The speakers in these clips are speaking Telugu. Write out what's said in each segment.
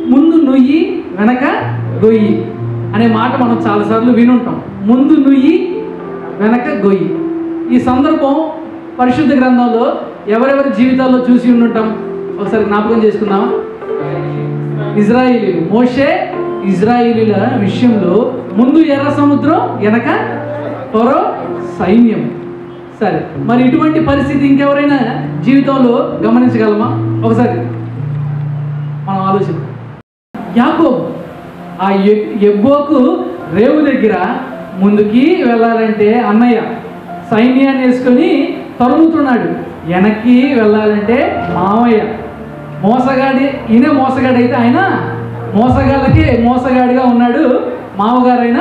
ముందు నుయ్యి వెనక గొయ్యి అనే మాట మనం చాలాసార్లు వినుంటాం ముందు నుయ్యి వెనక గొయ్యి ఈ సందర్భం పరిశుద్ధ గ్రంథంలో ఎవరెవరి జీవితాల్లో చూసి ఉండుంటాం ఒకసారి జ్ఞాపకం చేసుకుందామా ఇజ్రాయిలీలు మోషే ఇజ్రాయిలీల విషయంలో ముందు ఎర్ర సముద్రం వెనక పొరో సైన్యం సరే మరి ఇటువంటి పరిస్థితి ఇంకెవరైనా జీవితంలో గమనించగలమా ఒకసారి మనం ఆలోచిద్దాం యాకోబు ఆ ఎ- ఎబ్బోకు రేవు దగ్గర ముందుకి వెళ్ళాలంటే అన్నయ్య సైన్యాన్ని వేసుకొని తరుముతున్నాడు వెనక్కి వెళ్ళాలంటే మామయ్య మోసగాడి ఈయన మోసగాడి అయితే ఆయన మోసగాళ్ళకి మోసగాడిగా ఉన్నాడు మామగారైన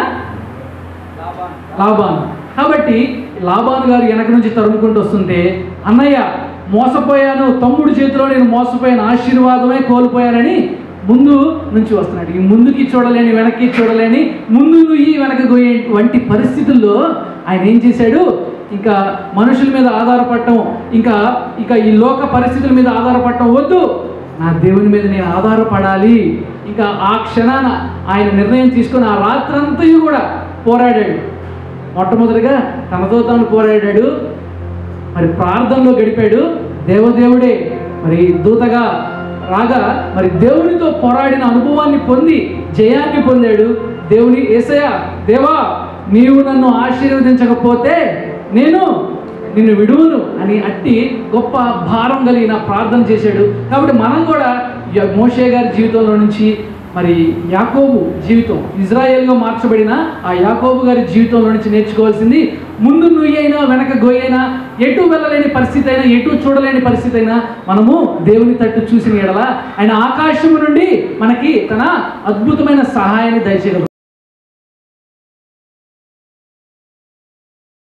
లాభాన్ కాబట్టి లాభాన్ గారు వెనక నుంచి తరుముకుంటూ వస్తుంటే అన్నయ్య మోసపోయాను తమ్ముడు చేతిలో నేను మోసపోయాను ఆశీర్వాదమే కోల్పోయానని ముందు నుంచి వస్తున్నాడు ఈ ముందుకి చూడలేని వెనక్కి చూడలేని ముందు నుయ్యి వెనక గోయే వంటి పరిస్థితుల్లో ఆయన ఏం చేశాడు ఇంకా మనుషుల మీద ఆధారపడటం ఇంకా ఇక ఈ లోక పరిస్థితుల మీద ఆధారపడటం వద్దు నా దేవుని మీద నేను ఆధారపడాలి ఇంకా ఆ క్షణాన ఆయన నిర్ణయం తీసుకొని ఆ రాత్రంతయు కూడా పోరాడాడు మొట్టమొదటిగా తనతో తాను పోరాడాడు మరి ప్రార్థనలో గడిపాడు దేవదేవుడే మరి దూతగా రాగా మరి దేవునితో పోరాడిన అనుభవాన్ని పొంది జయాన్ని పొందాడు దేవుని ఏసయ దేవా నీవు నన్ను ఆశీర్వదించకపోతే నేను నిన్ను విడువును అని అట్టి గొప్ప భారం కలిగిన ప్రార్థన చేశాడు కాబట్టి మనం కూడా య- మోషే గారి జీవితంలో నుంచి మరి యాకోబు జీవితం ఇజ్రాయెల్గా మార్చబడిన ఆ యాకోబు గారి జీవితంలో నుంచి నేర్చుకోవాల్సింది ముందు నుయ్యైనా వెనక గొయ్యైనా ఎటు వెళ్ళలేని పరిస్థితి అయినా ఎటు చూడలేని పరిస్థితి అయినా మనము దేవుని తట్టు చూసిన ఎడల ఆయన ఆకాశము నుండి మనకి తన అద్భుతమైన సహాయాన్ని దయచేయగలరు